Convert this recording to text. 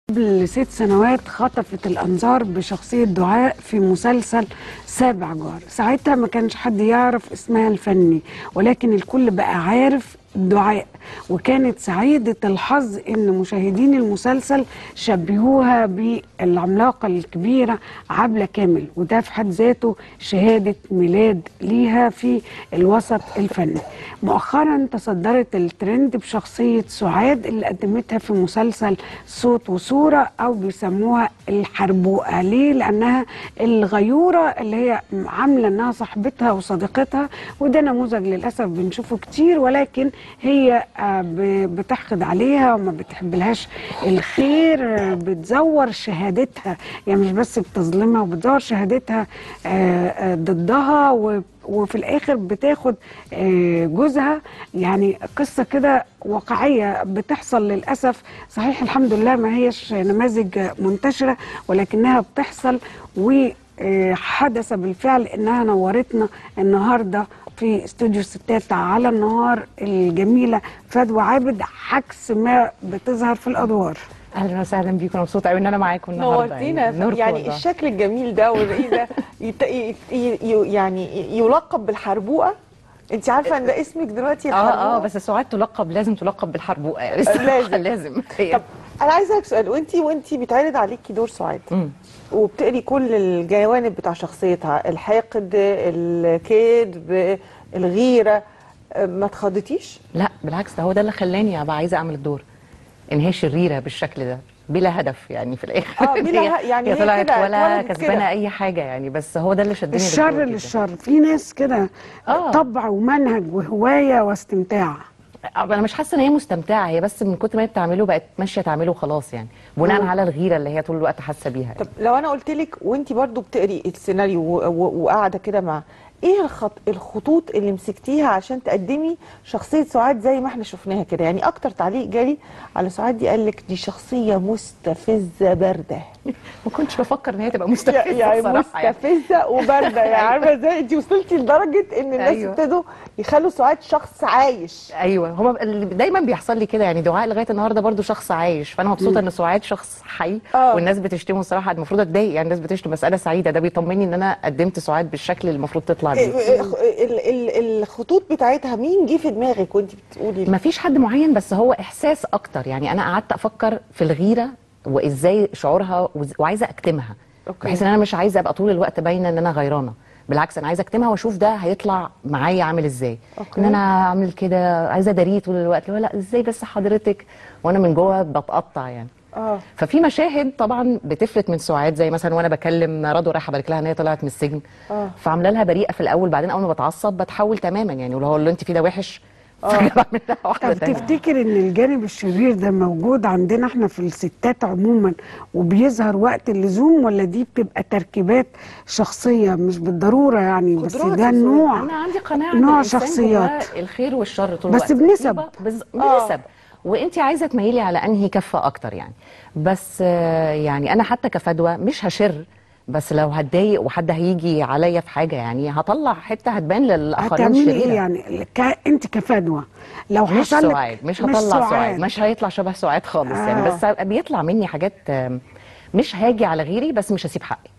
قبل ست سنوات خطفت الأنظار بشخصية دعاء في مسلسل سابع جار ساعتها ما كانش حد يعرف اسمها الفني ولكن الكل بقى عارف دعاء وكانت سعيدة الحظ ان مشاهدين المسلسل شبهوها بالعملاقة الكبيرة عبلة كامل وده في حد ذاته شهادة ميلاد ليها في الوسط الفني مؤخرا تصدرت الترند بشخصية سعاد اللي قدمتها في مسلسل صوت وصورة او بيسموها الحربوقة ليه لانها الغيورة اللي هي عاملة انها صاحبتها وصديقتها وده نموذج للأسف بنشوفه كتير ولكن هي آه، ب- بتحقد عليها وما بتحبلهاش الخير آه، بتزور شهادتها يعني مش بس بتظلمها وبتزور شهادتها آه، آه، ضدها و- وفي الاخر بتاخد آه، جوزها يعني قصه كده واقعيه بتحصل للاسف صحيح الحمد لله ما هيش نماذج منتشره ولكنها بتحصل وحدث بالفعل انها نورتنا النهارده في استوديو الستات على النهار الجميله فدوى عابد عكس ما بتظهر في الادوار اهلا وسهلا بيكم مبسوطه قوي ان انا معاكم النهارده نورتينا نوركم يعني والله. الشكل الجميل ده والرقيق ده يت... ي... ي... يعني يلقب بالحربوقه انت عارفه ان ده اسمك دلوقتي اه اه الحربوقة؟ بس سعاد تلقب لازم تلقب بالحربوقه يعني الصراحة لازم. لازم هي. طب انا عايزه اسالك سؤال وانت وانت بيتعرض عليكي دور سعاد مم. وبتقري كل الجوانب بتاع شخصيتها الحقد الكذب الغيره ما اتخضتيش لا بالعكس ده هو ده اللي خلاني ابقى عايزه اعمل الدور ان هي شريره بالشكل ده بلا هدف يعني في الاخر آه، بلا هي- ه- يعني هي هي طلعت كده ولا اتولدت كسبانه كده. اي حاجه يعني بس هو ده اللي شدني الشر للدور جداً. للشر في ناس كده آه. طبع ومنهج وهوايه واستمتاع انا مش حاسه ان هي مستمتعه هي بس من كتر ما هي بتعمله بقت ماشيه تعمله خلاص يعني بناء مم. على الغيره اللي هي طول الوقت حاسه بيها يعني. طب لو انا قلت لك وانت برضو بتقري السيناريو و- و- وقاعده كده مع ايه الخط... الخطوط اللي مسكتيها عشان تقدمي شخصيه سعاد زي ما احنا شفناها كده يعني اكتر تعليق جالي على سعاد دي قال لك دي شخصيه مستفزه بارده ما كنتش بفكر ان هي تبقى مستفزه يعني الصراحه يعني. مستفزه وبارده يعني عارفه ازاي انت وصلتي لدرجه ان الناس أيوة. ابتدوا يخلوا سعاد شخص عايش ايوه هما اللي دايما بيحصل لي كده يعني دعاء لغايه النهارده برضو شخص عايش فانا مبسوطه ان سعاد شخص حي آه. والناس بتشتمه الصراحه المفروض اتضايق يعني الناس بتشتم بس انا سعيده ده بيطمني ان انا قدمت سعاد بالشكل اللي المفروض تطلع بيه ال- ال- الخطوط بتاعتها مين جه في دماغك وانت بتقولي ما فيش حد معين بس هو احساس اكتر يعني انا قعدت افكر في الغيره وازاي شعورها وز- وعايزه اكتمها أوكي. بحيث ان انا مش عايزه ابقى طول الوقت باينه ان انا غيرانه بالعكس انا عايزه اكتمها واشوف ده هيطلع معايا عامل ازاي أوكي. ان انا اعمل كده عايزه اداريه طول الوقت اللي هو لا ازاي بس حضرتك وانا من جوه بتقطع يعني اه ففي مشاهد طبعا بتفلت من سعاد زي مثلا وانا بكلم رضوى رايحه ابارك لها ان هي طلعت من السجن آه. فعامله لها بريئه في الاول بعدين اول ما بتعصب بتحول تماما يعني ولو اللي انت فيه ده وحش فجاه بعمل لها واحده طب تانية تفتكر ان الجانب الشرير ده موجود عندنا احنا في الستات عموما وبيظهر وقت اللزوم ولا دي بتبقى تركيبات شخصيه مش بالضروره يعني بس قدرات ده يا نوع انا عندي قناعه إن نوع الإنسان شخصيات جواه الخير والشر طول بس الوقت بنسب. يبقى بز... آه. بنسب وانت عايزه تميلي على انهي كفه اكتر يعني بس آه، يعني انا حتى كفدوى مش هشر بس لو هتضايق وحد هيجي عليا في حاجه يعني هطلع حته هتبان للاخرين هتعملي شريره ايه يعني ك... انت كفدوى لو مش حصل لك سعاد مش هطلع سعاد مش هيطلع شبه سعاد خالص آه. يعني بس بيطلع مني حاجات آم، مش هاجي على غيري بس مش هسيب حقي